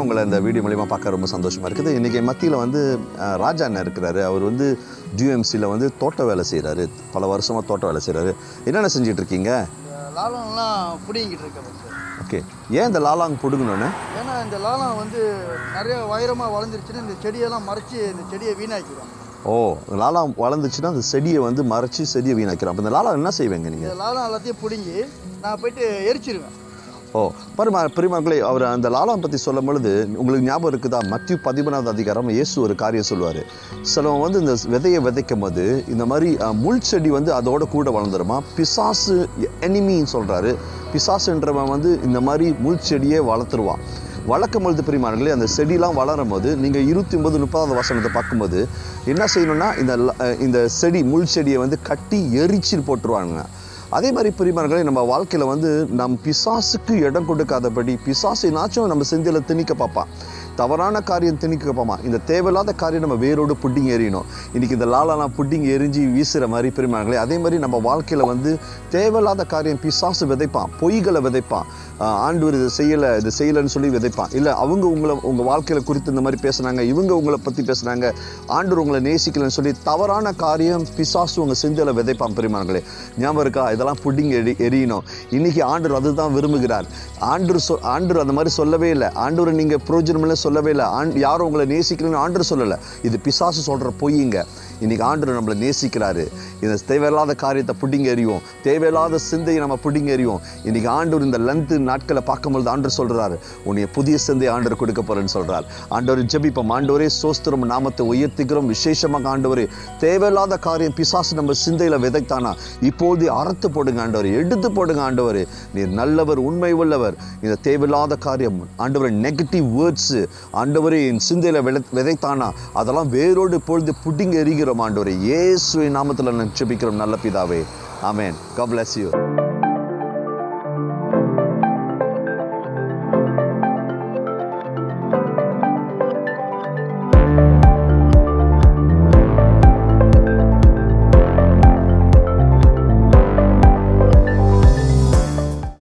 உங்களை இந்த வீடியோ மூலிமா பார்க்க ரொம்ப சந்தோஷமாக இருக்குது இன்றைக்கி மத்தியில் வந்து அஹ், ராஜா அண்ணன் இருக்கிறாரு அவர் வந்து ஜிஎம்சியில் வந்து தோட்ட வேலை செய்கிறாரு பல வருஷமாக தோட்ட வேலை செய்கிறாரு என்னென்ன செஞ்சுட்டு இருக்கீங்க இந்த லாலம்லாம் பிடிங்கிட்டு இருக்கேன் சார் ஓகே ஏன் இந்த லாலாங் பிடுங்கணுன்னு ஏன்னா இந்த லாலம் வந்து நிறைய உயரமாக வளர்ந்துருச்சுன்னா இந்த செடியெல்லாம் மறைச்சி இந்த செடியை வீணாக்கிடும் ஓ லாலா வளர்ந்துச்சுன்னா அந்த செடியை வந்து மறைச்சி செடியை வீணாக்கிறோம் அப்போ இந்த லாலா என்ன செய்வீங்க நீங்கள் இந்த லாலம் எல்லாத்தையும் பிடுங்கி நான் போயிட்டு எரிச்சிருவேன் ஓ பரிமா பெருமாக்களே அவர் அந்த லாலாம் பற்றி சொல்லும் பொழுது உங்களுக்கு ஞாபகம் இருக்குதா மத்திய பதிமூணாவது அதிகாரம் இயேசு ஒரு காரியம் சொல்லுவார் சிலவன் வந்து இந்த விதையை விதைக்கும் போது இந்த மாதிரி அஹ், முள் செடி வந்து அதோட கூட வளர்ந்துருமா பிசாசு எனிமின்னு சொல்கிறாரு பிசாசுன்றவன் வந்து இந்த மாதிரி முள் செடியே வளர்த்துருவான் வளர்க்கும் பொழுது பிரிமானங்களே அந்த செடிலாம் வளரும் போது நீங்கள் இருபத்தி ஒன்பது முப்பதாவது வசனத்தை பார்க்கும்போது என்ன செய்யணும்னா இந்த ல- அஹ், இந்த செடி முள் செடியை வந்து கட்டி எரிச்சில் போட்டுருவாங்க அதே மாதிரி பிரிமார்களே நம்ம வாழ்க்கையில் வந்து நம் பிசாசுக்கு இடம் கொடுக்காதபடி பிசாசினாச்சும் நம்ம செந்தில திணிக்க பார்ப்பான் தவறான காரியம் திணிக்க பார்ப்பான் இந்த தேவையில்லாத காரியம் நம்ம வேரோடு புட்டிங் எறியணும் இன்னைக்கு இந்த லாலாலாம் புட்டிங் எரிஞ்சு வீசுகிற மாதிரி பிரிமார்களே அதே மாதிரி நம்ம வாழ்க்கையில் வந்து தேவையில்லாத காரியம் பிசாசு விதைப்பான் பொய்களை விதைப்பான் ஆஹ் ஆண்டவர் இது செய்யலை இது செய்யலைன்னு சொல்லி விதைப்பான் இல்லை அவங்க உங்களை உங்கள் வாழ்க்கையில் குறித்து இந்த மாதிரி பேசுனாங்க இவங்க உங்களை பற்றி பேசுனாங்க ஆண்டவர் உங்களை நேசிக்கலைன்னு சொல்லி தவறான காரியம் பிசாசு உங்கள் செந்தில விதைப்பான் பெருமானங்களே ஞாபகம் இருக்கா இதெல்லாம் புட்டிங் எரி எரியணும் இன்னைக்கு ஆண்டவர் அதுதான் விரும்புகிறார் ஆண்டவர் சொ ஆண்டவர் அந்த மாதிரி சொல்லவே இல்லை ஆண்டவர் நீங்கள் புரோஜனமில்ல சொல்லவே இல்லை ஆண் யாரும் உங்களை நேசிக்கலன்னு ஆண்டவர் சொல்லலை இது பிசாசு சொல்கிற பொய்யுங்க இன்னைக்கு ஆண்டவர் நம்மளை நேசிக்கிறாரு இந்த தேவையில்லாத காரியத்தை புடிங்க எறிவோம் தேவையில்லாத சிந்தையை நம்ம புடிங்க எறிவோம் இன்னைக்கு ஆண்டவர் இந்த லந்து நாட்களை பார்க்கும்பொழுது ஆண்டவர் சொல்றாரு உன்னை புதிய சிந்தை ஆண்டவர் கொடுக்க போறேன்னு சொல்றார் ஆண்டவர் ஜெபிப்போம் ஆண்டவரே சோஸ்திரம் நாமத்தை உயர்த்திக்கிறோம் விசேஷமாக ஆண்டவரே தேவையில்லாத காரியம் பிசாசு நம்ம சிந்தையில விதைத்தானா இப்போது அறுத்து போடுங்க ஆண்டவர் எடுத்து போடுங்க ஆண்டவர் நீர் நல்லவர் உண்மை உள்ளவர் இந்த தேவையில்லாத காரியம் ஆண்டவர் நெகட்டிவ் வேர்ட்ஸ் ஆண்டவரே என் சிந்தையில விதை விதைத்தானா அதெல்லாம் வேரோடு பொழுது புட்டிங்க எறிகிறோம் ஆண்டவரே இயேசுவின் நாமத்தில் நான் ஜெபிக்கிறோம் நல்ல பிதாவே ஆமென் God bless you